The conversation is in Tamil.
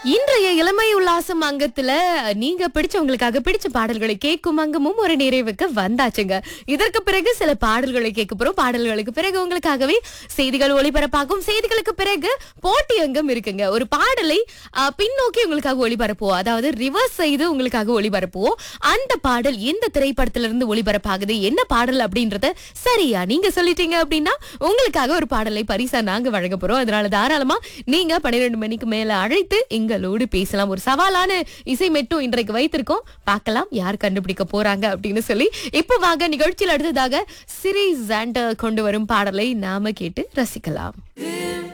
இன்றைய இளமை உல்லாசம் அங்கத்துல நீங்க பிடிச்சவங்களுக்காக பிடிச்ச பாடல்களை கேட்கும் அங்கமும் ஒரு நிறைவுக்கு வந்தாச்சுங்க இதற்கு பிறகு சில பாடல்களை கேட்க போறோம் பாடல்களுக்கு பிறகு உங்களுக்காகவே செய்திகள் ஒளிபரப்பாகும் செய்திகளுக்கு பிறகு போட்டி அங்கம் இருக்குங்க ஒரு பாடலை ஆ, பின்னோக்கி உங்களுக்காக ஒளிபரப்புவோம் அதாவது ரிவர்ஸ் செய்து உங்களுக்காக ஒளிபரப்புவோம் அந்த பாடல் எந்த திரைப்படத்துல இருந்து ஒளிபரப்பாகுது என்ன பாடல் அப்படின்றத சரியா நீங்க சொல்லிட்டீங்க அப்படின்னா உங்களுக்காக ஒரு பாடலை பரிசா நாங்க வழங்க போறோம் அதனால தாராளமா நீங்க பன்னிரெண்டு மணிக்கு மேல அழைத்து எங்களோடு பேசலாம் ஒரு சவாலான இசை மெட்டும் இன்றைக்கு வைத்திருக்கோம் பார்க்கலாம் யார் கண்டுபிடிக்க போறாங்க அப்படின்னு சொல்லி இப்போ வாங்க நிகழ்ச்சியில் அடுத்ததாக சிரி ஜாண்டர் கொண்டு வரும் பாடலை நாம கேட்டு ரசிக்கலாம்